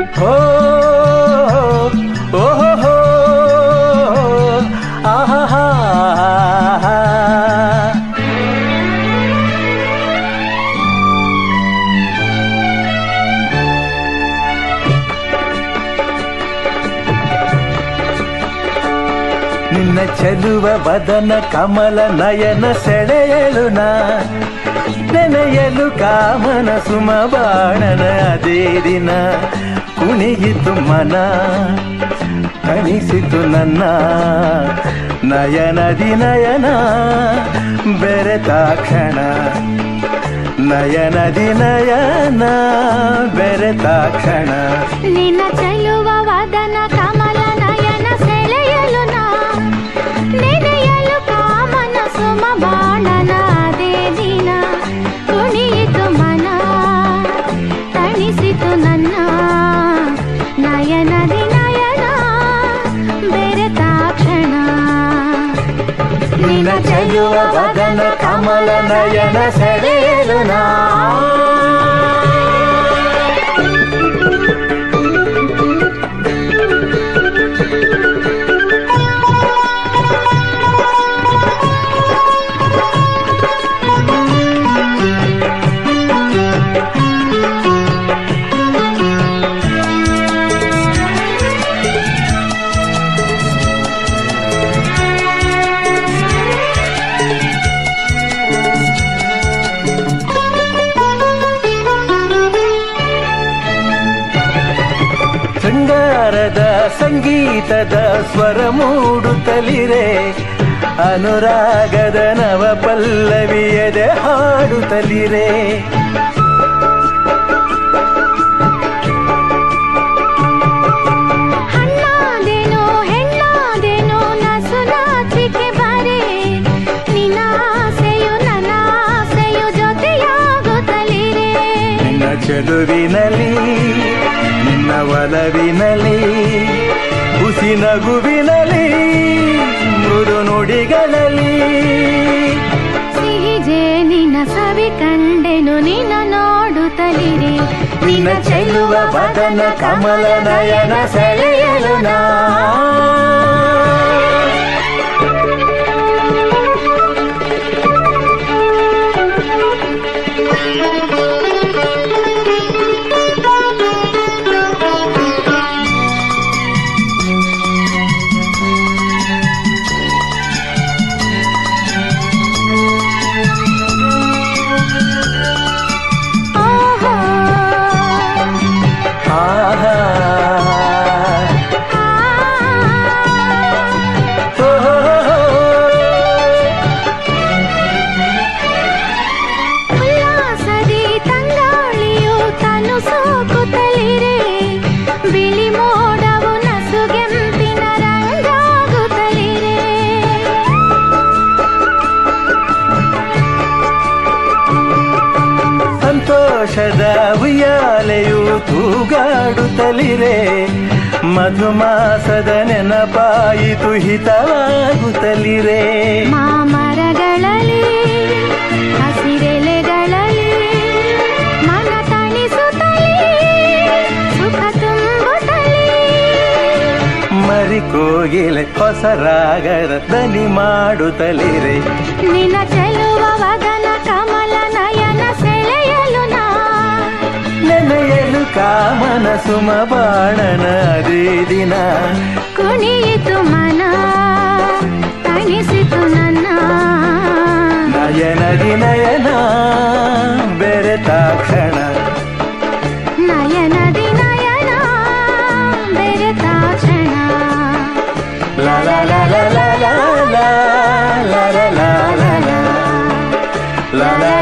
ಹೋ ಓಹೋ ಆಹಾ ನಿನ್ನ ಚೆಲುವ ವದನ ಕಮಲ ನಯನ ಸೆಳೆಯಲು ನಾ ನೆನೆಯಲು ಕಾಮನ ಸುಮ ಬಾಣನ ಅದೇ ದಿನ ಕುಣಿಯಿತು ಮನ ತಣಿಸಿತು ನನ್ನ ನಯನದಿ ನಯನ ಬೆರೆತಾಕ್ಷಣ ನಯನದಿ ನಯನ ಬೆರೆತಾಕ್ಷಣ ನಿನ್ನ ಚೆಲುವ ವದನ ಕಮಲ ನಯನ ಸೆಳೆಯಲು ನಾ ನೆನೆಯಲು ಕಾಮನ ಸುಮ ಬಾಣನ ಅದೇ ದಿನ ಕುಣಿಯಿತು ಮನ ತಣಿಸಿತು ನನ್ನ ನಯನದಿ ನಯನ ಬೆರೆತಾಕ್ಷಣ ನಿನ್ನ ಚೆಲುವ ವದನ ಕಮಲ ನಯನ ಸೆಳೆಯಲು ನಾ ಶೃಂಗಾರದ ಸಂಗೀತದ ಸ್ವರ ಮೂಡುತ್ತಲಿರೆ ಅನುರಾಗದ ನವ ಪಲ್ಲವಿಯದೆ ಹಾಡುತ್ತಲಿರೆ ಹಣ್ಣಾದೆನೋ ಹೆಣ್ಣಾದೆನೋ ನಸು ನಾಚಿಕೆ ಬರೆ ನಿನ್ನ ಆಸೆಯು ನನ್ನ ಆಸೆಯು ಜೊತೆಯಾಗುತ್ತಲಿರೆ ನಿನ್ನ ಚೆಲುವಿನಲ್ಲಿ ನಿನ್ನ ಒಲವಿನಲ್ಲಿ ಹುಸಿ ನಗುವಿನಲ್ಲಿ ಮೃದು ನುಡಿಗಳಲ್ಲಿ ಸಿಹಿ ಜೇನಿನ ಸವಿ ಕಂಡೆನು ನಿನ್ನ ನೋಡುತ್ತಲಿರೆ ನಿನ್ನ ಚೆಲುವ ವದನ ಕಮಲ ನಯನ ಸೆಳೆಯಲು ನಾ ಓಹೋ ಆಹಾ ಆ ಉಲ್ಲಾಸದಿ ತಂಗಾಳಿಯು ತನು ಸೋಕುತ್ತಲಿರೆ ಬಿಳಿ ಮೋಡವು ನಸುಗೆಂಪಿನ ರಂಗಾಗುತ್ತಲಿರೆ ಸಂತೋಷದ ಉಯ್ಯಾಲೆಯು ತೂಗಾಡುತ್ತಲಿರೆ ಮಧುಮಾಸದ ನೆನಪಾಯಿತು ಹಿತವಾಗುತ್ತಲಿರೆ ಮಾಮರಗಳಲ್ಲಿ ಹಸಿರೆಲೆಗಳಲ್ಲಿ ಮನ ತಣಿಸುತ್ತಲೇ ಸುಖ ತುಂಬುತ್ತಲೇ ಮರಿ ಕೋಗಿಲೆ ಹೊಸ ರಾಗದ ದನಿ ಮಾಡುತ್ತಲಿರೆ ನಿನ್ನ ಚೆಲುವ ವದನ ಕಮಲ ನಯನ ಸೆಳೆಯಲು ನಾ ನೆನೆಯಲು ಕಾಮನ ಸುಮ ಬಾಣನ ಅದೇ ದಿನ ಕುಣಿಯಿತು ಮನ ತಣಿಸಿತು ನನ್ನ ನಯನದಿ ನಯನ ಬೆರೆತಾಕ್ಷಣ ನಯನದಿ ನಯನ ಬೆರೆತಾಕ್ಷಣ ಲ ಲ ಲ ಲ ಲ ಲ ಲ ಲ ಲ ಲ ಲ ಲ ಲ ಲ